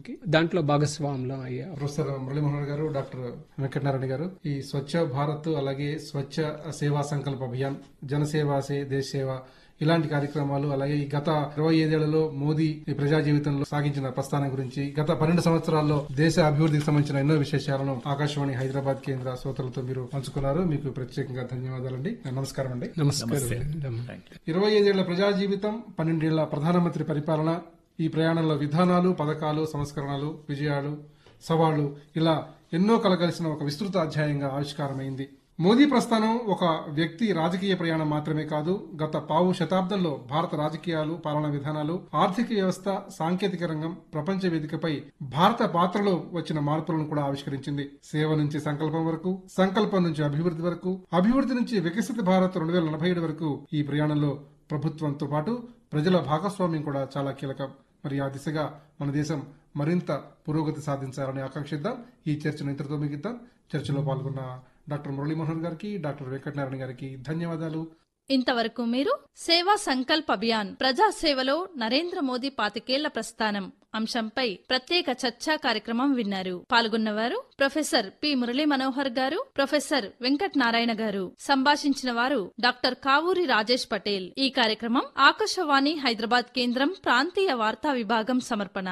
కార్యక్రమానికి దాంట్లో భాగస్వాములం అయ్యా ప్రొఫెసర్ మురళీమోహన్ గారు డాక్టర్ వెంకటనారాయణ గారు ఈ స్వచ్ఛ భారత్ అలాగే స్వచ్ఛ సేవా సంకల్ప అభియాన్ జనసేవ సే దేశ సేవ ఇలాంటి కార్యక్రమాలు అలాగే ఈ గత ఇరవై ఐదేళ్లలో మోదీ ఈ ప్రజా జీవితంలో సాగించిన ప్రస్థానం గురించి గత పన్నెండు సంవత్సరాల్లో దేశ అభివృద్ధికి సంబంధించిన ఎన్నో విశేషాలను ఆకాశవాణి హైదరాబాద్ కేంద్ర శ్రోతలతో మీరు పంచుకున్నారు మీకు ప్రత్యేకంగా ధన్యవాదాలండి నమస్కారం అండి నమస్కారం ఇరవై ఐదేళ్ల ప్రజా జీవితం పన్నెండేళ్ల ప్రధానమంత్రి పరిపాలన ఈ ప్రయాణంలో విధానాలు పథకాలు సంస్కరణలు విజయాలు సవాళ్లు ఇలా ఎన్నో కలగలిసిన ఒక విస్తృత అధ్యాయంగా ఆవిష్కారమైంది మోదీ ప్రస్థానం ఒక వ్యక్తి రాజకీయ ప్రయాణం మాత్రమే కాదు గత పావు శతాబ్దంలో భారత రాజకీయాలు పాలనా విధానాలు ఆర్థిక వ్యవస్థ సాంకేతిక రంగం ప్రపంచ వేదికపై భారత పాత్రలో వచ్చిన మార్పులను కూడా ఆవిష్కరించింది సేవ నుంచి సంకల్పం వరకు సంకల్పం నుంచి అభివృద్ధి వరకు అభివృద్ధి నుంచి వికసిత భారత్ రెండు వేల నలభై ఏడు వరకు ఈ ప్రయాణంలో ప్రభుత్వంతో పాటు ప్రజల భాగస్వామ్యం కూడా చాలా కీలకం మరి ఆ దిశగా మన దేశం మరింత పురోగతి సాధించాలని ఆకాంక్షిద్దాం ఈ చర్చను ఇంతటితో ముగిద్దాం చర్చలో పాల్గొన్న డాక్టర్ మురళీమోహన్ గారికి డాక్టర్ వెంకటనారాయణ గారికి ధన్యవాదాలు ఇంతవరకు మీరు సేవా సంకల్ప్ అభియాన్ ప్రజా సేవలో నరేంద్ర మోదీ పాతికేళ్ల ప్రస్థానం అంశంపై ప్రత్యేక చర్చా కార్యక్రమం విన్నారు పాల్గొన్నవారు professor P Murali Manohar garu professor Venkat Narayana గారు సంభాషించిన వారు డాక్టర్ కావూరి రాజేష్ పటేల్ ఈ కార్యక్రమం ఆకాశవాణి హైదరాబాద్ కేంద్రం ప్రాంతీయ వార్తా విభాగం సమర్పణ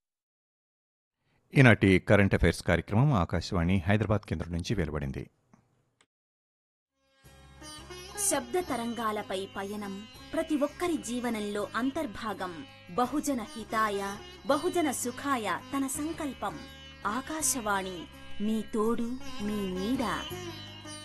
ఈనాటి కరెంట్ అఫైర్స్ కార్యక్రమం ఆకాశవాణి హైదరాబాద్ కేంద్రం నుంచి వెలువడింది శబ్ద తరంగాలపై పయనం ప్రతి ఒక్కరి జీవనంలో అంతర్భాగం బహుజన హితాయ బహుజన సుఖాయ తన సంకల్పం ఆకాశవాణి మీ తోడు మీ నీడ